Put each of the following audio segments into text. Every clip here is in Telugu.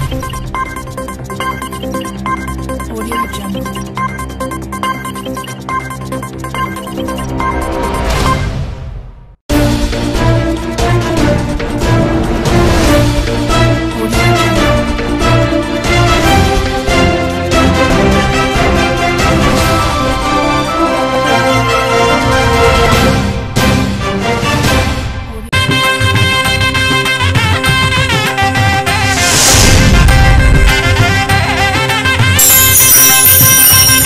Audio Jungle. Audio Jungle. Audio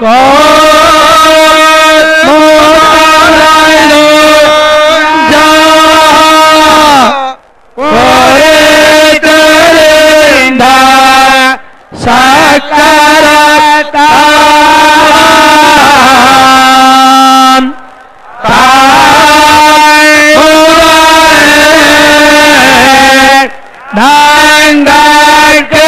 நாங்களுக்கு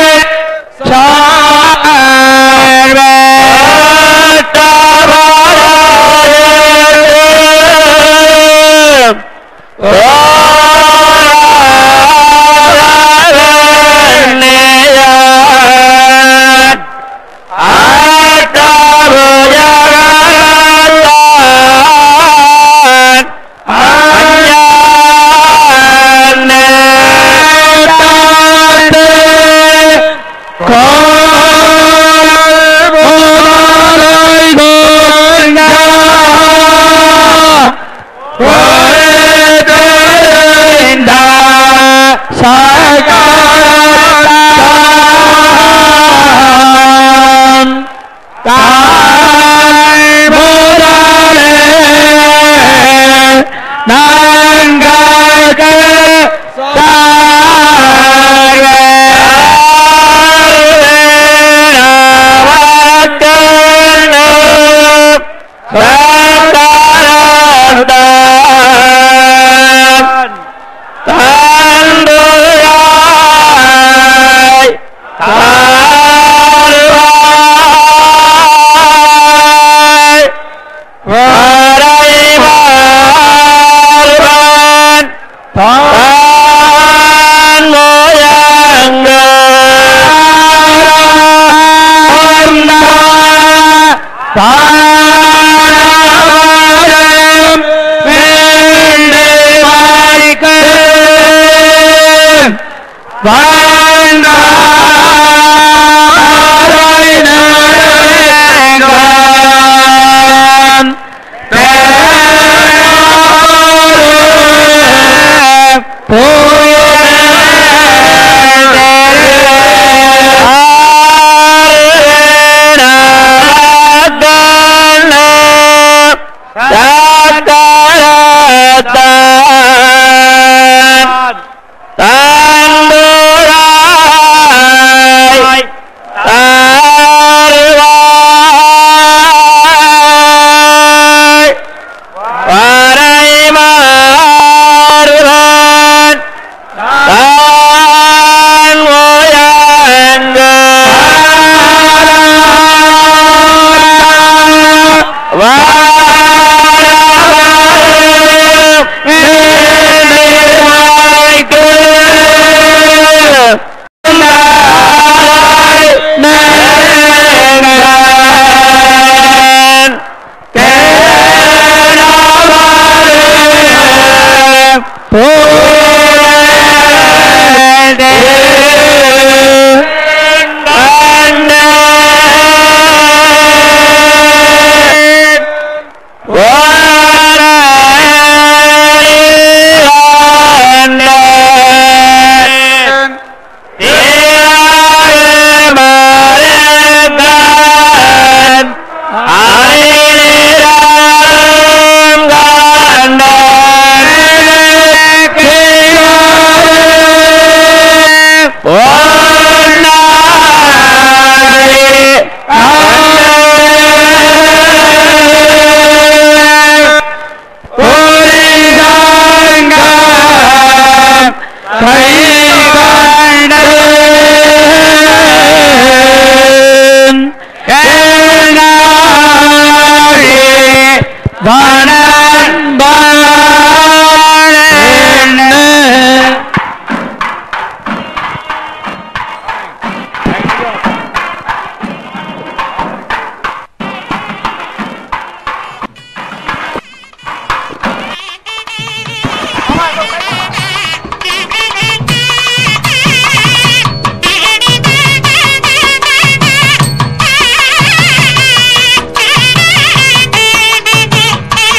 Thank you.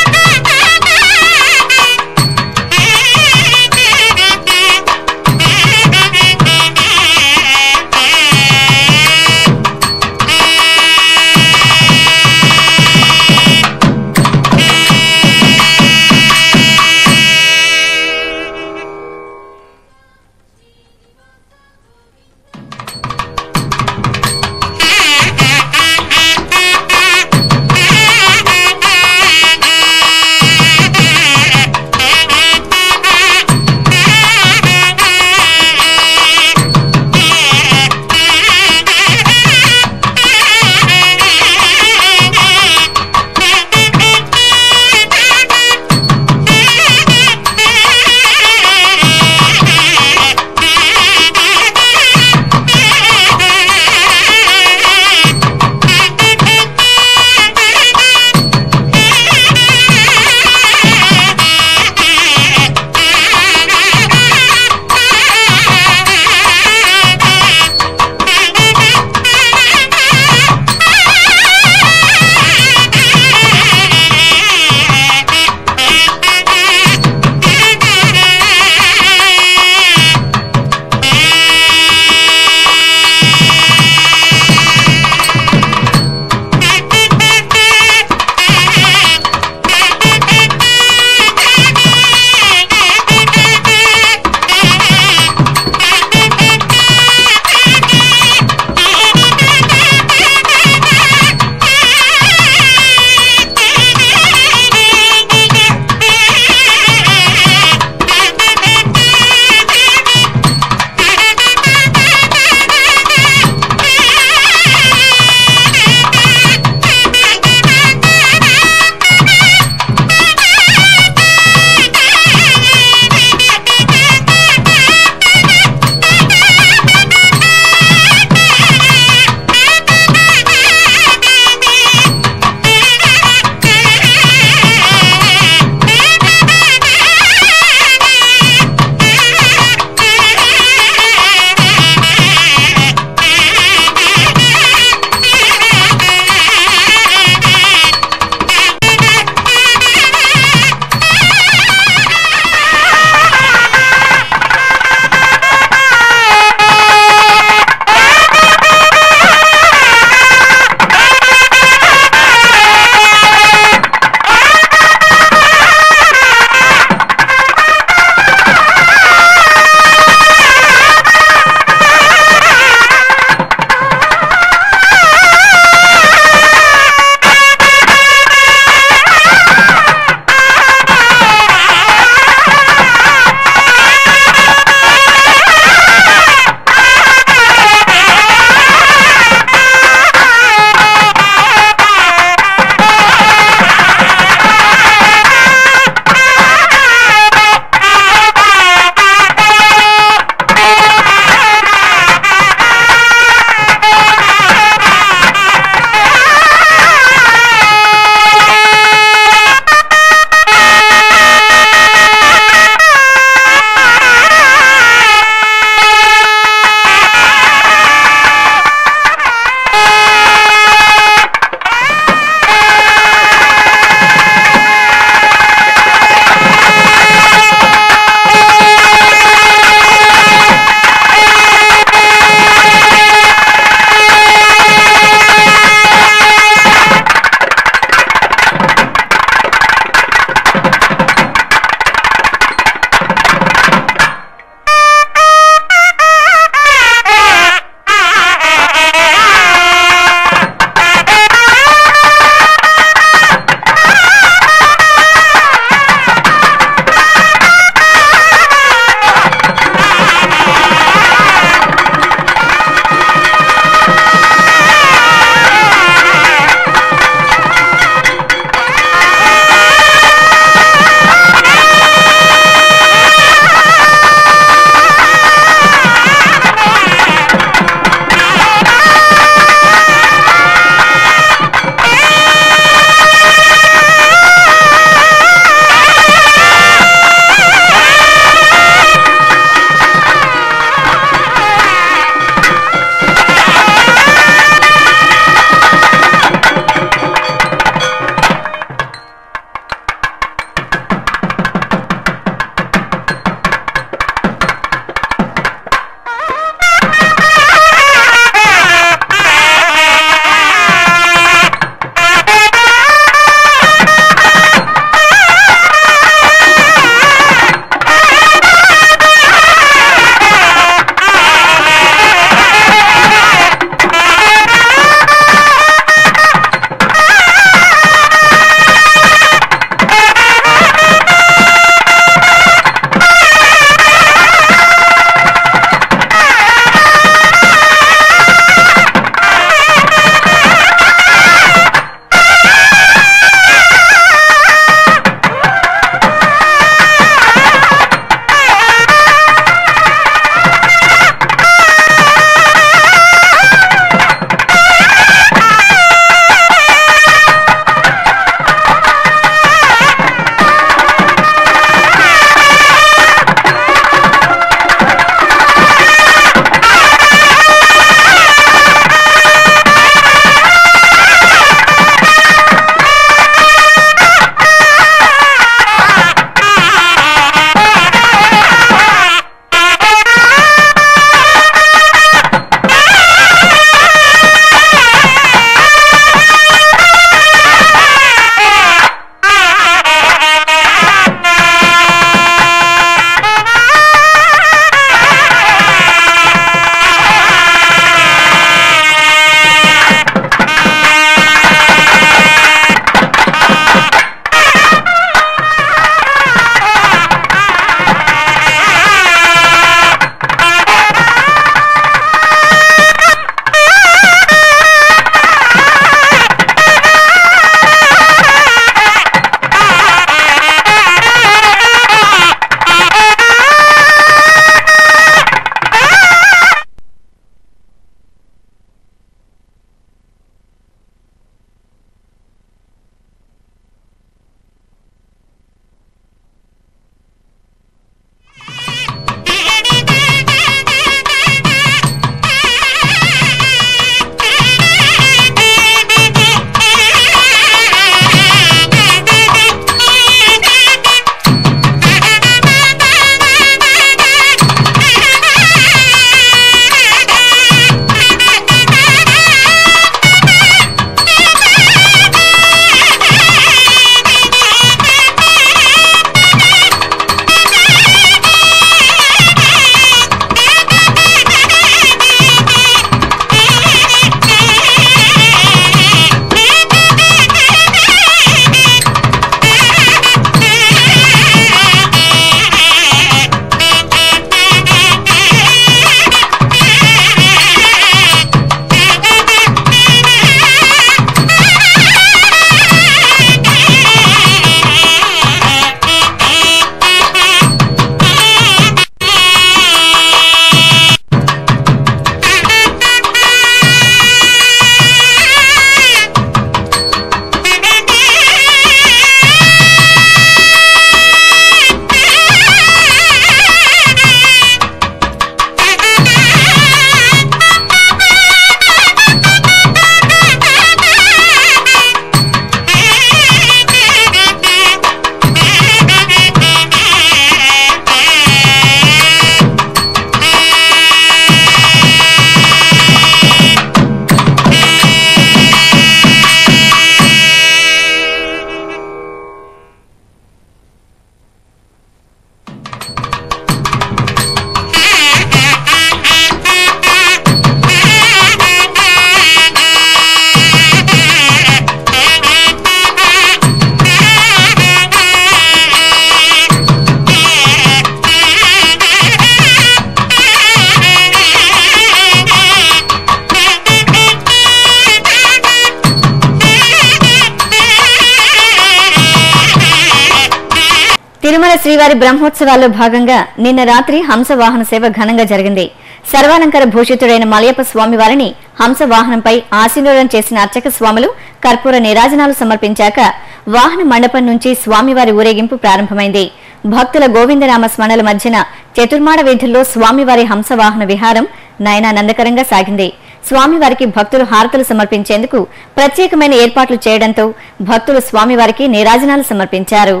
Tirumala శ్రీవారి బ్రహ్మోత్సవాల్లో భాగంగా నిన్న రాత్రి హంస వాహన సేవ ఘనంగా జరిగింది సర్వాలంకార భూషితుడైన మలయప్ప స్వామివారిని హంస వాహనంపై ఆశీర్వాదం చేసిన అర్చక స్వాములు కర్పూర నీరాజనాలు సమర్పించాక వాహన మండపం నుంచి స్వామివారి ఊరేగింపు ప్రారంభమైంది భక్తుల గోవిందనామ స్మరణల మధ్యన చతుర్మాడ వీధుల్లో స్వామివారి హంస వాహన విహారం నయనానందకరంగా సాగింది స్వామివారికి భక్తులు హారతులు సమర్పించేందుకు ప్రత్యేకమైన ఏర్పాట్లు చేయడంతో భక్తులు స్వామివారికి నీరాజనాలు సమర్పించారు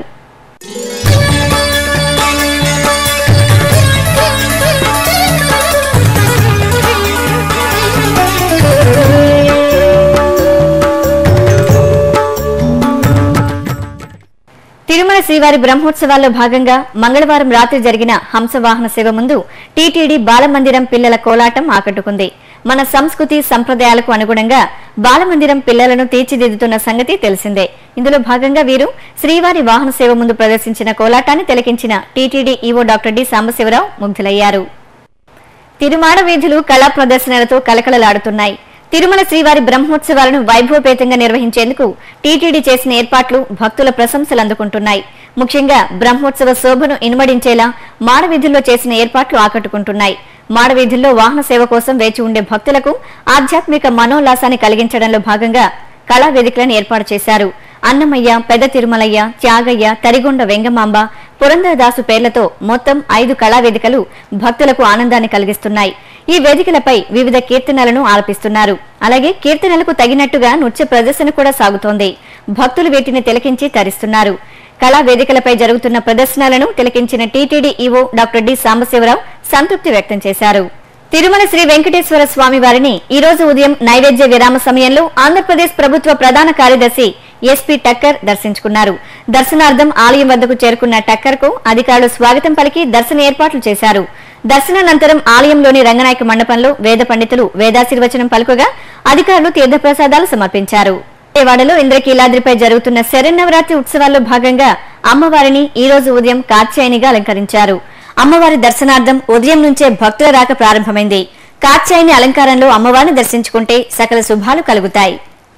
తిరుమల శ్రీవారి బ్రహ్మోత్సవాల్లో భాగంగా మంగళవారం రాత్రి జరిగిన హంస వాహన సేవ ముందు టీటీడీ బాలమందిరం పిల్లల కోలాటం ఆకట్టుకుంది మన సంస్కృతి సంప్రదాయాలకు అనుగుణంగా బాలమందిరం పిల్లలను తీర్చిదిద్దుతున్న సంగతి తెలిసిందే ఇందులో భాగంగా వీరు శ్రీవారి వాహన సేవ ముందు ప్రదర్శించిన కోలాటాన్ని తిలకించిన TTD EO doctor D Sambasiva Rao ముగ్ధులయ్యారు తిరుమాడ వీధులు కళా ప్రదర్శనలతో కలకలలాడుతున్నాయి తిరుమల శ్రీవారి బ్రహ్మోత్సవాలను వైభవపేతంగా నిర్వహించేందుకు టీటీడీ చేసిన ఏర్పాట్లు భక్తుల ప్రశంసలు అందుకుంటున్నాయి ముఖ్యంగా బ్రహ్మోత్సవ శోభను ఇనుమడించేలా మాడవీధుల్లో చేసిన ఏర్పాట్లు ఆకట్టుకుంటున్నాయి మాడవీధుల్లో వాహన సేవ కోసం వేచి ఉండే భక్తులకు ఆధ్యాత్మిక మనోల్లాసాన్ని కలిగించడంలో భాగంగా కళా వేదికలను ఏర్పాటు చేశారు అన్నమయ్య పెద్ద తిరుమలయ్య త్యాగయ్య తరిగొండ వెంగమాంబ పురంధరదాసు పేర్లతో మొత్తం ఐదు కళా వేదికలు భక్తులకు ఆనందాన్ని కలిగిస్తున్నాయి ఈ వేదికలపై వివిధ కీర్తనలను ఆలపిస్తున్నారు అలాగే కీర్తనలకు తగినట్టుగా నృత్య ప్రదర్శన కూడా సాగుతోంది భక్తులు వీటిని తిలకించి తరిస్తున్నారు కళా వేదికలపై జరుగుతున్న ప్రదర్శనలను తిలకించిన TTD EO doctor D Sambasiva Rao సంతృప్తి వ్యక్తం చేశారు తిరుమల శ్రీ వెంకటేశ్వర స్వామి వారిని ఈ రోజు ఉదయం నైవేద్య విరామ సమయంలో ఆంధ్రప్రదేశ్ ప్రభుత్వ ప్రధాన కార్యదర్శి ఎస్పీ టక్కర్ దర్శించుకున్నారు దర్శనార్థం ఆలయం వద్దకు చేరుకున్న టక్కర్ కు అధికారులు స్వాగతం పలికి దర్శన ఏర్పాట్లు చేశారు దర్శనానంతరం ఆలయంలోని రంగనాయక మండపంలో వేద పండితులు వేదాశీర్వచనం పలుకగా అధికారులు తీర్థప్రసాదాలు సమర్పించారు విజయవాడలో ఇంద్రకీలాద్రిపై జరుగుతున్న శరన్నవరాత్రి ఉత్సవాల్లో భాగంగా అమ్మవారిని ఈ రోజు ఉదయం కాత్యాయనిగా అలంకరించారు అమ్మవారి దర్శనార్థం ఉదయం నుంచే భక్తుల రాక ప్రారంభమైంది కాత్యాయని అలంకారంలో అమ్మవారిని దర్శించుకుంటే సకల శుభాలు కలుగుతాయి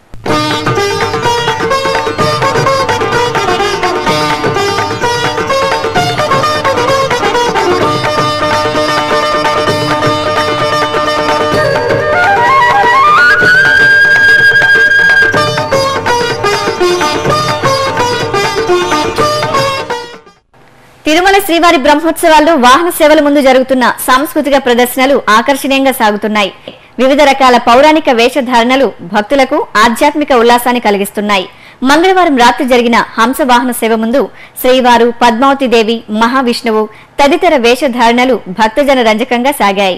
తిరుమల శ్రీవారి బ్రహ్మోత్సవాల్లో వాహన సేవల ముందు జరుగుతున్న సాంస్కృతిక ప్రదర్శనలు ఆకర్షణీయంగా సాగుతున్నాయి వివిధ రకాల పౌరాణిక వేషధారణలు భక్తులకు ఆధ్యాత్మిక ఉల్లాసాన్ని కలిగిస్తున్నాయి మంగళవారం రాత్రి జరిగిన హంస వాహన సేవ ముందు శ్రీవారు పద్మావతి దేవి మహావిష్ణువు తదితర వేషధారణలు భక్తజన రంజకంగా సాగాయి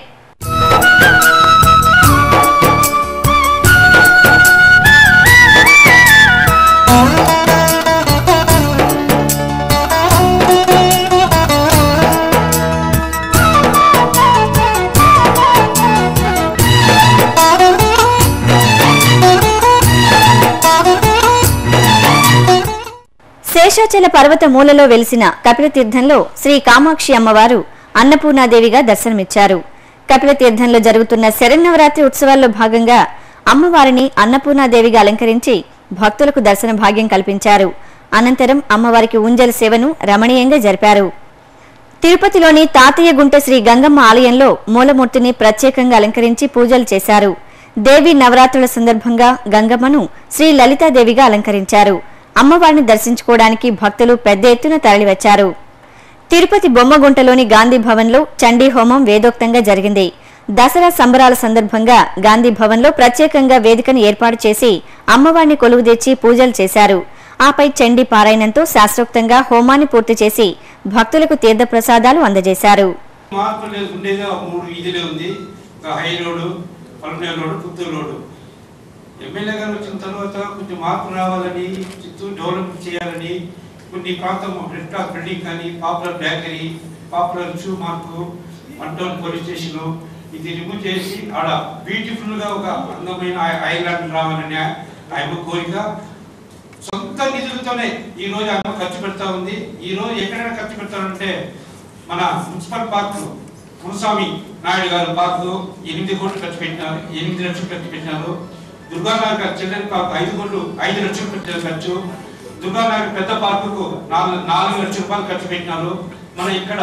శేషాచల పర్వత మూలలో వెలిసిన కపిలతీర్థంలో శ్రీ కామాక్షి అమ్మవారు అన్నపూర్ణాదేవిగా దర్శనమిచ్చారు కపిలతీర్థంలో జరుగుతున్న శరన్నవరాత్రి ఉత్సవాల్లో భాగంగా అమ్మవారిని అన్నపూర్ణాదేవిగా అలంకరించి భక్తులకు దర్శన భాగ్యం కల్పించారు అనంతరం అమ్మవారికి ఉంజల సేవను రమణీయంగా జరిపారు తిరుపతిలోని తాతయ్య గుంట శ్రీ గంగమ్మ ఆలయంలో మూలమూర్తిని ప్రత్యేకంగా అలంకరించి పూజలు చేశారు దేవి నవరాత్రుల సందర్భంగా గంగమ్మను శ్రీ లలితాదేవిగా అలంకరించారు అమ్మవారిని దర్శించుకోవడానికి భక్తులు పెద్ద ఎత్తున తరలివచ్చారు తిరుపతి బొమ్మగుంటలోని గాంధీ భవన్లో చండీ హోమం వేదోక్తంగా జరిగింది దసరా సంబరాల సందర్భంగా గాంధీ భవన్లో ప్రత్యేకంగా వేదికను ఏర్పాటు చేసి అమ్మవారిని కొలువు తెచ్చి పూజలు చేశారు ఆపై చండీ పారాయణంతో శాస్త్రోక్తంగా హోమాన్ని పూర్తి చేసి భక్తులకు తీర్థప్రసాదాలు అందజేశారు మార్పు లేదు ఉండేది ఒక మూడు వీధులే ఉంది ఒక high road Palamaner road Puttur road MLA గారు వచ్చిన తర్వాత కొంచెం మార్పు రావాలని చిత్తూరు డెవలప్ చేయాలని కొన్ని ప్రాంతం రెడ్ క్రాస్ బిల్డింగ్ కానీ popular bakery popular shoe mart one town police station ఇది రిమూవ్ చేసి ఆడ బ్యూటిఫుల్ గా ఒక అందమైన ఐ- ఐలాండ్ రావాలని ఆయన కోరిక సొంత నిధులతోనే ఈ రోజు ఆమె ఖర్చు పెడతా ఉంది ఈ రోజు ఎక్కడైనా ఖర్చు పెడతారంటే మన మున్సిపల్ పార్క్ మునస్వామి నాయుడు గారు పార్క్ ఎనిమిది కోట్లు ఖర్చు పెట్టినారు ఎనిమిది లక్షలు ఖర్చు పెట్టినారు దుర్గానగర్ గారు చిల్డ్రన్ పార్క్ ఐదు కోట్లు ఐదు లక్షలు పెట్టారు ఖర్చు దుర్గానగర్ పెద్ద పార్కుకు నాలుగు నాలుగు లక్షల రూపాయలు ఖర్చు పెట్టినారు మన ఇక్కడ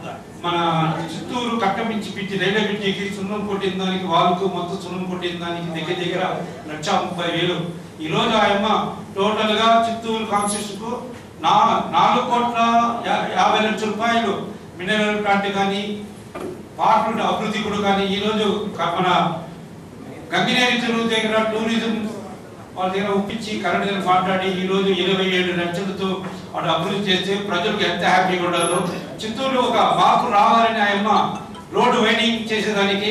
మన చిత్తూరు కట్టమించి పిచ్చి రైల్వే బ్రిడ్జికి సున్నం కొట్టిన దానికి వాళ్ళకు మొత్తం సున్నం కొట్టిన దానికి దగ్గర దగ్గర లక్ష ముప్పై వేలు ఈ రోజు ఆయమ్మ టోటల్ గా చిత్తూరు కాన్స్టిట్యూషన్ కు నా నాలుగు కోట్ల యా- యాభై లక్షల రూపాయలు మినరల్ ప్లాంట్ కానీ పార్కుల అభివృద్ధి కూడా కానీ ఈ రోజు క- మన గంగినేరి చెరువు దగ్గర టూరిజం వాళ్ళ దగ్గర ఒప్పించి కరెంట్ దగ్గర మాట్లాడి ఈ రోజు ఇరవై ఏడు లక్షలతో వాడు అభివృద్ధి చేస్తే ప్రజలకు ఎంత హ్యాపీగా ఉండాలో చిత్తూరులో ఒక మార్పు రావాలని ఆయమ్మ రోడ్డు వైడింగ్ చేసేదానికి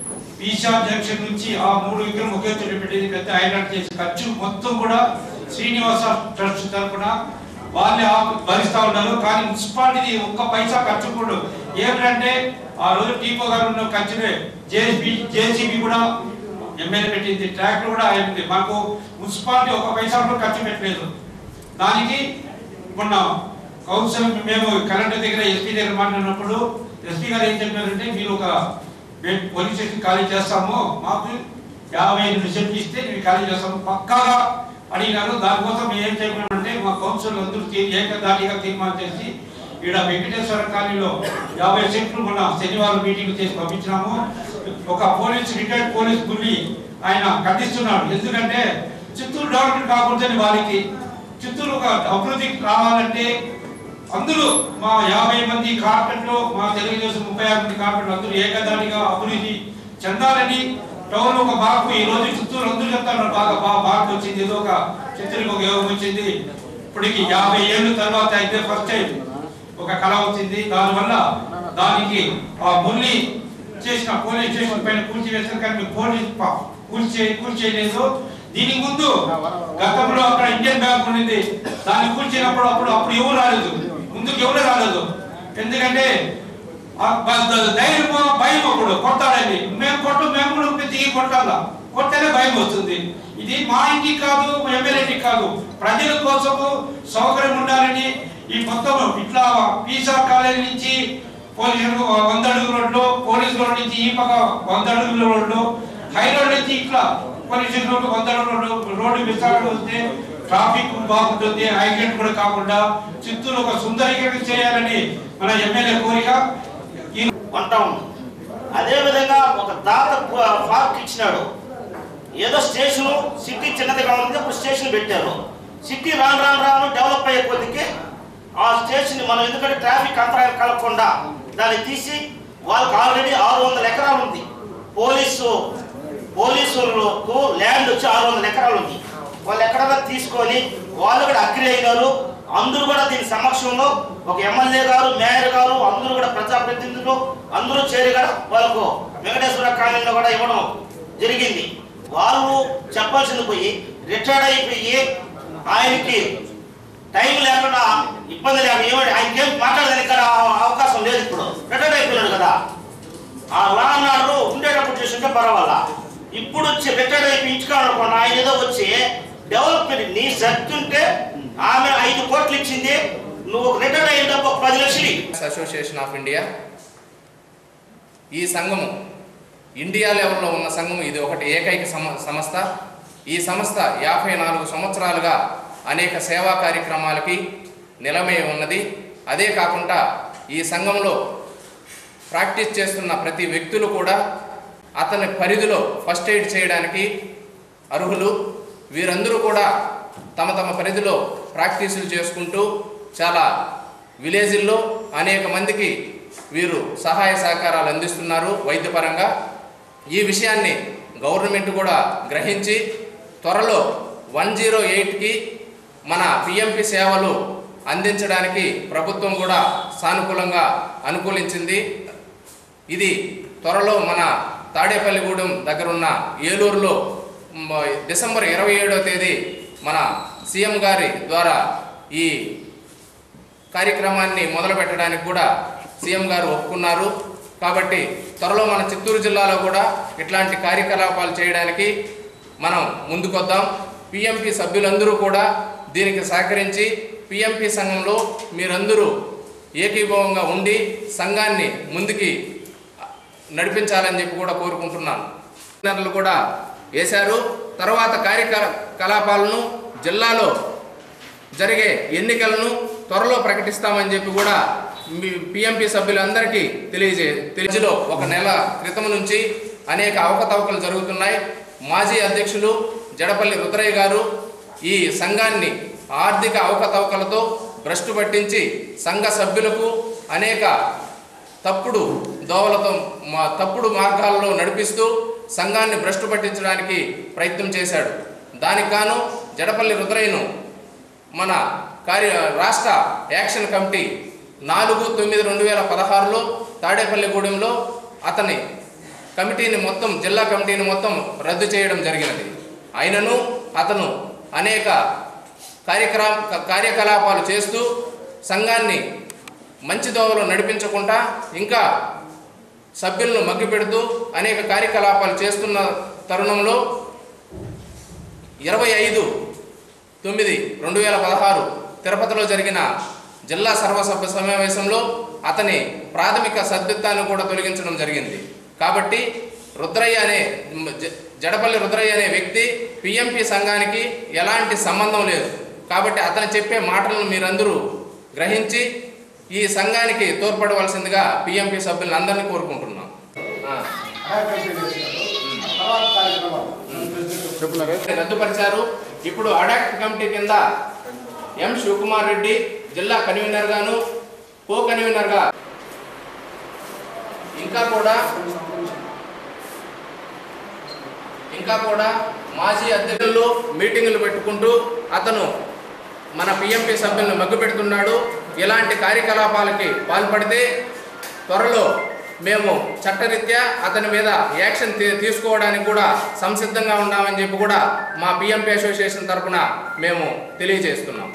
ఈశా జంక్షన్ నుంచి ఆ మూడు విగ్రహం ఒకే చోట పెట్టేది పెద్ద హైలైట్ చేసి ఖర్చు మొత్తం కూడా శ్రీనివాస ట్రస్ట్ తరఫున వాళ్ళే ఆ- భరిస్తా ఉన్నారు కానీ మున్సిపాలిటీ ఒక్క పైసా ఖర్చు కూడా ఏమిటంటే ఆ రోజు టీపో గారు ఉన్న ఖర్చులే జేసీబీ జేసీబీ కూడా ఎమ్మెల్యే పెట్టింది ట్రాక్టర్ కూడా అయింది మాకు మున్సిపాలిటీ ఒక పైసా కూడా ఖర్చు పెట్టలేదు దానికి మొన్న కౌన్సిల్ మేము కలెక్టర్ దగ్గర ఎస్పీ దగ్గర మాట్లాడినప్పుడు ఎస్పీ గారు ఏం చెప్పారంటే మీరు ఒక మేము పోలీస్ స్టేషన్ ఖాళీ చేస్తాము మాకు యాభై ఐదు రిజల్ట్ ఇస్తే మేము ఖాళీ చేస్తాము పక్కాగా అడిగినారు దానికోసం మేము ఏం చెప్పామంటే మా కౌన్సిల్ అందరూ తీ- ఏకదాటిగా తీర్మానం చేసి ఈడ వెంకటేశ్వర కాలనీలో యాభై సెంట్లు మొన్న శనివారం మీటింగ్ చేసి పంపించినాము ఒక పోలీస్ రిటైర్డ్ పోలీస్ బుల్లి ఆయన ఖండిస్తున్నాడు ఎందుకంటే చిత్తూరు డెవలప్మెంట్ కాకూడదని వారికి చిత్తూరు ఒక అభివృద్ధి కావాలంటే అందరూ మా యాభై మంది కార్పెంట్లు మా తెలుగుదేశం ముప్పై ఆరు మంది కార్పెంట్లు అందరూ ఏకదాటిగా అభివృద్ధి చెందాలని టౌన్ ఒక మార్పు ఈ రోజు చిత్తూరు అందరూ చెప్తారు బాగా బాగా మార్పు వచ్చింది ఏదో ఒక చిత్తూరుకి ఒక యోగం వచ్చింది ఇప్పటికి యాభై ఏళ్ళు తర్వాత అయితే ఫస్ట్ టైం ఒక కళ వచ్చింది దానివల్ల దానికి ఆ ముల్లి చేసిన పోలీస్ స్టేషన్ పైన కూల్చి వేసిన కానీ పోలీస్ ప- కూల్చే కూల్చేయలేదు దీనికి ముందు గతంలో అక్కడ ఇండియన్ బ్యాంక్ ఉండింది దాన్ని కూల్చినప్పుడు అప్పుడు అప్పుడు ఎవరు రాలేదు ముందుకు ఎవరు రాలేదు ఎందుకంటే ఆ బ- ద- ధైర్యమో భయం అప్పుడు కొట్టాలని మేము కొట్టు మేము కూడా ఉప్పి దిగి కొట్టాలా కొట్టేనే భయం వస్తుంది ఇది మా ఇంటికి కాదు ఎమ్మెల్యే ఇంటికి కాదు ప్రజల కోసము సౌకర్యం ఉండాలని ఈ మొత్తం ఇట్లా పీసా కాలేజీ నుంచి పోలీసులు వంద అడుగుల రోడ్లు పోలీసు రోడ్ నుంచి ఈ పక్క వంద అడుగుల రోడ్లు హై రోడ్ నుంచి ఇట్లా పోలీసు రోడ్డు వంద అడుగుల రోడ్డు రోడ్డు విశాఖ వస్తే ట్రాఫిక్ బాగుంటుంది హైలైట్ కూడా కాకుండా చిత్తూరు ఒక సుందరీకరణ చేయాలని మన ఎమ్మెల్యే కోరిక ఈ కొంటా ఉంది అదే విధంగా ఒక దాత ప- పార్క్ ఇచ్చినాడు ఏదో స్టేషన్ సిటీ చిన్నదిగా ఉంది అప్పుడు స్టేషన్ పెట్టారు సిటీ రాను రాను రాను డెవలప్ అయ్యే కొద్దికి ఆ స్టేషన్ మనం ఎందుకంటే ట్రాఫిక్ అంతరాయం కలగకుండా దాన్ని తీసి వాళ్ళకి ఆల్రెడీ ఆరు వందల ఎకరాలు ఉంది పోలీసు పోలీసులకు ల్యాండ్ వచ్చి ఆరు వందల ఎకరాలు ఉంది వాళ్ళు ఎక్కడన్నా తీసుకొని వాళ్ళు కూడా అగ్రి అయినారు అందరూ కూడా దీని సమక్షంలో ఒక ఎమ్మెల్యే గారు మేయర్ గారు అందరూ కూడా ప్రజాప్రతినిధులు అందరూ చేరి కూడా వాళ్ళకు వెంకటేశ్వర కాలనీలో కూడా ఇవ్వడం జరిగింది వాళ్ళు చెప్పాల్సింది పోయి రిటైర్డ్ అయిపోయి ఆయనకి టైం లేకుండా ఇబ్బంది లేకుండా ఏమంటే ఆయనకి ఏం మాట్లాడడానికి ఇక్కడ అవకాశం లేదు ఇప్పుడు రిటైర్డ్ అయిపోయినాడు కదా ఆ లా అన్నాడు ఉండేటప్పుడు చేస్తుంటే పర్వాలా ఇప్పుడు వచ్చి రిటైర్డ్ అయిపోయి ఇంచుకోవాలనుకోండి ఆయన ఏదో వచ్చి డెవలప్మెంట్ నీ శక్తి ఉంటే ఆమె ఐదు కోట్లు ఇచ్చింది నువ్వు రిటైర్డ్ అయ్యేటప్పుడు ఒక పది లక్షలు ఇవ్వు. అసోసియేషన్ ఆఫ్ ఇండియా ఈ సంఘము ఇండియా లెవెల్లో ఉన్న సంఘం ఇది ఒకటి ఏకైక సమ సంస్థ ఈ సంస్థ యాభై నాలుగు సంవత్సరాలుగా అనేక సేవా కార్యక్రమాలకి నిలమై ఉన్నది అదే కాకుండా ఈ సంఘంలో ప్రాక్టీస్ చేస్తున్న ప్రతి వ్యక్తులు కూడా అతని పరిధిలో ఫస్ట్ ఎయిడ్ చేయడానికి అర్హులు వీరందరూ కూడా తమ తమ పరిధిలో ప్రాక్టీసులు చేసుకుంటూ చాలా విలేజ్ల్లో అనేక మందికి వీరు సహాయ సహకారాలు అందిస్తున్నారు వైద్యపరంగా ఈ విషయాన్ని గవర్నమెంట్ కూడా గ్రహించి త్వరలో వన్ జీరో ఎయిట్కి మన పిఎంపి సేవలు అందించడానికి ప్రభుత్వం కూడా సానుకూలంగా అనుకూలించింది ఇది త్వరలో మన తాడేపల్లిగూడెం దగ్గరున్న ఏలూరులో మ, డిసెంబర్ ఇరవై ఏడో తేదీ మన సీఎం గారి ద్వారా ఈ కార్యక్రమాన్ని మొదలు పెట్టడానికి కూడా సీఎం గారు ఒప్పుకున్నారు కాబట్టి త్వరలో మన చిత్తూరు జిల్లాలో కూడా ఇట్లాంటి కార్యకలాపాలు చేయడానికి మనం ముందుకొద్దాం పిఎంపి సభ్యులందరూ కూడా దీనికి సహకరించి పిఎంపి సంఘంలో మీరందరూ ఏకీభావంగా ఉండి సంఘాన్ని ముందుకి నడిపించాలని చెప్పి కూడా కోరుకుంటున్నాను బ్యానర్లు కూడా వేశారు తర్వాత కార్యకలాపాలను జిల్లాలో జరిగే ఎన్నికలను త్వరలో ప్రకటిస్తామని చెప్పి కూడా పిఎంపి సభ్యులందరికీ తెలియజే తెలియజలో ఒక నెల క్రితం నుంచి అనేక అవకతవకలు జరుగుతున్నాయి మాజీ అధ్యక్షులు జడపల్లి రుద్రయ్య గారు ఈ సంఘాన్ని ఆర్థిక అవకతవకలతో భ్రష్టు పట్టించి సంఘ సభ్యులకు అనేక తప్పుడు దోవలతో మా తప్పుడు మార్గాల్లో నడిపిస్తూ సంఘాన్ని భ్రష్టు పట్టించడానికి ప్రయత్నం చేశాడు దానికి గాను జడపల్లి రుద్రయ్యను మన కార్య రాష్ట్ర యాక్షన్ కమిటీ నాలుగు తొమ్మిది రెండు వేల పదహారులో తాడేపల్లిగూడెంలో అతని కమిటీని మొత్తం జిల్లా కమిటీని మొత్తం రద్దు చేయడం జరిగినది అయినను అతను అనేక కార్యక్రమ కార్యకలాపాలు చేస్తూ సంఘాన్ని మంచి దోవలో నడిపించకుండా ఇంకా సభ్యులను మగ్గిపెడుతూ అనేక కార్యకలాపాలు చేస్తున్న తరుణంలో ఇరవై ఐదు తొమ్మిది రెండు వేల పదహారు తిరుపతిలో జరిగిన జిల్లా సర్వసభ్య సమావేశంలో అతని ప్రాథమిక సభ్యత్వాన్ని కూడా తొలగించడం జరిగింది కాబట్టి రుద్రయ్య అనే జ- జడపల్లి రుద్రయ్య అనే వ్యక్తి పిఎంపి సంఘానికి ఎలాంటి సంబంధం లేదు కాబట్టి అతను చెప్పే మాటలను మీరందరూ గ్రహించి ఈ సంఘానికి తోడ్పడవలసిందిగా పిఎంపి సభ్యులందరినీ కోరుకుంటున్నాం ఆ. రద్దుపరిచారు ఇప్పుడు అడాక్ట్ కమిటీ కింద ఎం శివకుమార్ రెడ్డి జిల్లా కన్వీనర్ గాను కో కన్వీనర్ గా ఇంకా కూడా ఇంకా కూడా మాజీ అధ్యక్షులు మీటింగులు పెట్టుకుంటూ అతను మన పిఎంపి సభ్యులను మగ్గుపెడుతున్నాడు ఇలాంటి కార్యకలాపాలకి పాల్పడితే త్వరలో మేము చట్టరీత్యా అతని మీద యాక్షన్ తీ- తీసుకోవడానికి కూడా సంసిద్ధంగా ఉన్నామని చెప్పి కూడా మా పిఎంపి అసోసియేషన్ తరఫున మేము తెలియజేస్తున్నాం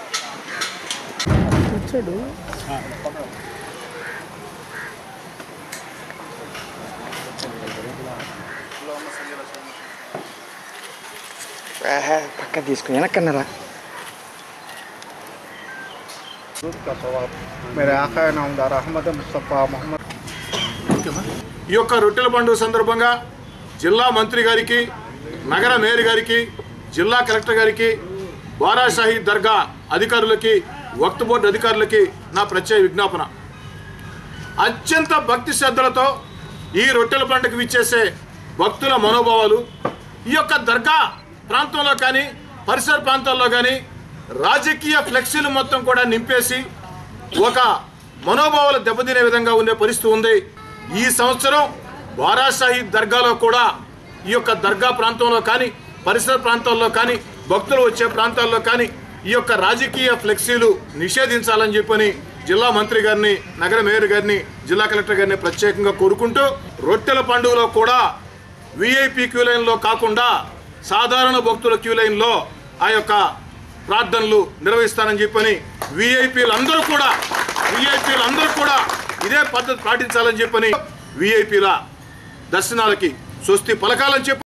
ఆహా, పక్క తీసుకుని వెనక్కన్నారా का सवाब मेरे आका नामदार अहमद मुस्तफ़ा मोहम्मद ఈ యొక్క రొట్టెల పండుగ సందర్భంగా జిల్లా మంత్రి గారికి నగర మేయర్ గారికి జిల్లా కలెక్టర్ గారికి వారాషాహి దర్గా అధికారులకి వక్త్ బోర్డు అధికారులకి నా ప్రత్యేక విజ్ఞాపన అత్యంత భక్తి శ్రద్ధలతో ఈ రొట్టెల పండుగకు విచ్చేసే భక్తుల మనోభావాలు ఈ యొక్క దర్గా ప్రాంతంలో కానీ పరిసర ప్రాంతాల్లో కానీ రాజకీయ ఫ్లెక్సీలు మొత్తం కూడా నింపేసి ఒక మనోభావాలు దెబ్బతినే విధంగా ఉండే పరిస్థితి ఉంది ఈ సంవత్సరం వారాషాహి దర్గాలో కూడా ఈ యొక్క దర్గా ప్రాంతంలో కానీ పరిసర ప్రాంతాల్లో కానీ భక్తులు వచ్చే ప్రాంతాల్లో కానీ ఈ యొక్క రాజకీయ ఫ్లెక్సీలు నిషేధించాలని చెప్పని జిల్లా మంత్రి గారిని నగర మేయర్ గారిని జిల్లా కలెక్టర్ గారిని ప్రత్యేకంగా కోరుకుంటూ రొట్టెల పండుగలో కూడా విఐపి క్యూ లైన్లో కాకుండా సాధారణ భక్తుల క్యూ లైన్లో ఆ యొక్క ప్రార్థనలు నిర్వహిస్తానని చెప్పని విఐపీలు అందరూ కూడా విఐపీలు అందరూ కూడా ఇదే పద్ధతి పాటించాలని చెప్పని విఐపీల దర్శనాలకి స్వస్తి పలకాలని చెప్పి